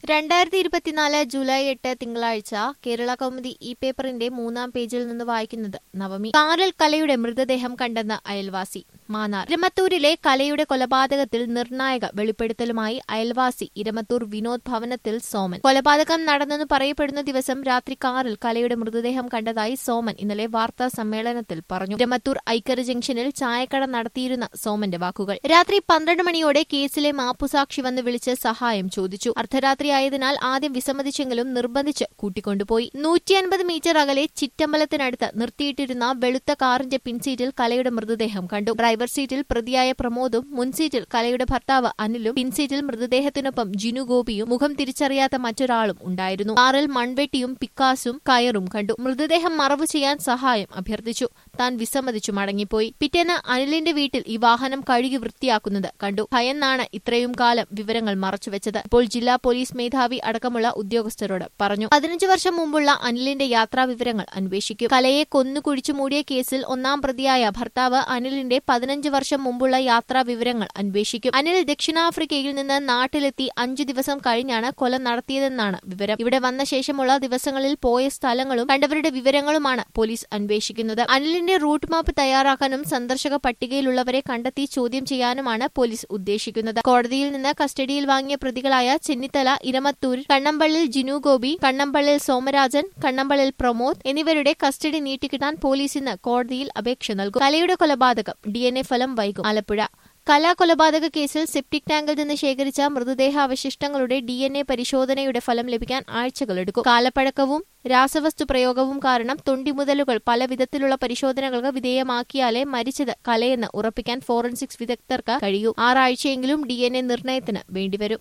രണ്ടായിരത്തി ഇരുപത്തിനാല് ജൂലൈ എട്ട് തിങ്കളാഴ്ച കേരള കൗമുദി ഈ പേപ്പറിന്റെ മൂന്നാം പേജിൽ നിന്ന് വായിക്കുന്നത് നവമി കാറിൽ കലയുടെ മൃതദേഹം കണ്ടെന്ന് അയൽവാസി മാന്നാർ ഇരമത്തൂരിലെ കലയുടെ കൊലപാതകത്തിൽ നിർണായക വെളിപ്പെടുത്തലുമായി അയൽവാസി ഇരമത്തൂർ വിനോദ് ഭവനത്തിൽ സോമൻ കൊലപാതകം നടന്നെന്ന് പറയപ്പെടുന്ന ദിവസം രാത്രി കാറിൽ കലയുടെ മൃതദേഹം കണ്ടതായി സോമൻ ഇന്നലെ വാർത്താ സമ്മേളനത്തിൽ പറഞ്ഞു ഇരമത്തൂർ ഐക്കര ജംഗ്ഷനിൽ ചായക്കട നടത്തിയിരുന്ന സോമന്റെ വാക്കുകൾ രാത്രി പന്ത്രണ്ട് മണിയോടെ കേസിലെ മാപ്പുസാക്ഷി വന്ന് വിളിച്ച് സഹായം ചോദിച്ചു അർദ്ധരാത്രിയായതിനാൽ ആദ്യം വിസമ്മതിച്ചെങ്കിലും നിർബന്ധിച്ച് കൂട്ടിക്കൊണ്ടുപോയി നൂറ്റി അൻപത് മീറ്റർ അകലെ ചിറ്റമ്പലത്തിനടുത്ത് നിർത്തിയിട്ടിരുന്ന വെളുത്ത കാറിന്റെ പിൻസീറ്റിൽ കലയുടെ മൃതദേഹം കണ്ടു ഡ്രൈവർ സീറ്റിൽ പ്രതിയായ പ്രമോദും മുൻസീറ്റിൽ കലയുടെ ഭർത്താവ് അനിലും പിൻസീറ്റിൽ മൃതദേഹത്തിനൊപ്പം ജിനു ഗോപിയും മുഖം തിരിച്ചറിയാത്ത മറ്റൊരാളും ഉണ്ടായിരുന്നു കാറിൽ മൺവെട്ടിയും പിക്കാസും കയറും കണ്ടു മൃതദേഹം മറവു ചെയ്യാൻ സഹായം അഭ്യർത്ഥിച്ചു താൻ വിസമ്മതിച്ചു മടങ്ങിപ്പോയി പിറ്റേന്ന് അനിലിന്റെ വീട്ടിൽ ഈ വാഹനം കഴുകി വൃത്തിയാക്കുന്നത് കണ്ടു ഭയന്നാണ് ഇത്രയും കാലം വിവരങ്ങൾ മറച്ചുവെച്ചത് ഇപ്പോൾ ജില്ലാ പോലീസ് മേധാവി അടക്കമുള്ള ഉദ്യോഗസ്ഥരോട് പറഞ്ഞു പതിനഞ്ച് വർഷം മുമ്പുള്ള അനിലിന്റെ യാത്രാ വിവരങ്ങൾ അന്വേഷിക്കും കലയെ കൊന്നു കുഴിച്ചു മൂടിയ കേസിൽ ഒന്നാം പ്രതിയായ ഭർത്താവ് അനിലിന്റെ പതിനഞ്ച് വർഷം മുമ്പുള്ള യാത്രാ വിവരങ്ങൾ അന്വേഷിക്കും അനിൽ ദക്ഷിണാഫ്രിക്കയിൽ നിന്ന് നാട്ടിലെത്തി അഞ്ചു ദിവസം കഴിഞ്ഞാണ് കൊല നടത്തിയതെന്നാണ് വിവരം ഇവിടെ വന്ന ശേഷമുള്ള ദിവസങ്ങളിൽ പോയ സ്ഥലങ്ങളും കണ്ടവരുടെ വിവരങ്ങളുമാണ് പോലീസ് അന്വേഷിക്കുന്നത് അനിലിന്റെ റൂട്ട് മാപ്പ് തയ്യാറാക്കാനും സന്ദർശക പട്ടികയിലുള്ളവരെ കണ്ടെത്തി ചോദ്യം ചെയ്യാനുമാണ് പോലീസ് ഉദ്ദേശിക്കുന്നത് കോടതിയിൽ നിന്ന് കസ്റ്റഡിയിൽ വാങ്ങിയ പ്രതികളായ ചെന്നിത്തല ഇരമത്തൂർ കണ്ണമ്പള്ളിൽ ജിനു ഗോപി കണ്ണമ്പള്ളിൽ സോമരാജൻ കണ്ണമ്പള്ളിൽ പ്രമോദ് എന്നിവരുടെ കസ്റ്റഡി നീട്ടിക്കിട്ടാൻ പോലീസ് ഇന്ന് കോടതിയിൽ അപേക്ഷ നൽകും കലയുടെ കൊലപാതകം ഡി എൻ എ ഫലം വൈകും ആലപ്പുഴ കലാ കൊലപാതക കേസിൽ സെപ്റ്റിക് ടാങ്കിൽ നിന്ന് ശേഖരിച്ച മൃതദേഹാവശിഷ്ടങ്ങളുടെ ഡി എൻ എ പരിശോധനയുടെ ഫലം ലഭിക്കാൻ ആഴ്ചകളെടുക്കും കാലപ്പഴക്കവും രാസവസ്തു പ്രയോഗവും കാരണം തൊണ്ടിമുതലുകൾ പല വിധത്തിലുള്ള പരിശോധനകൾക്ക് വിധേയമാക്കിയാലേ മരിച്ചത് കലയെന്ന് ഉറപ്പിക്കാൻ ഫോറൻസിക്സ് വിദഗ്ധർക്ക് കഴിയൂ ആറാഴ്ചയെങ്കിലും ഡി എൻ എ നിർണയത്തിന് വേണ്ടിവരും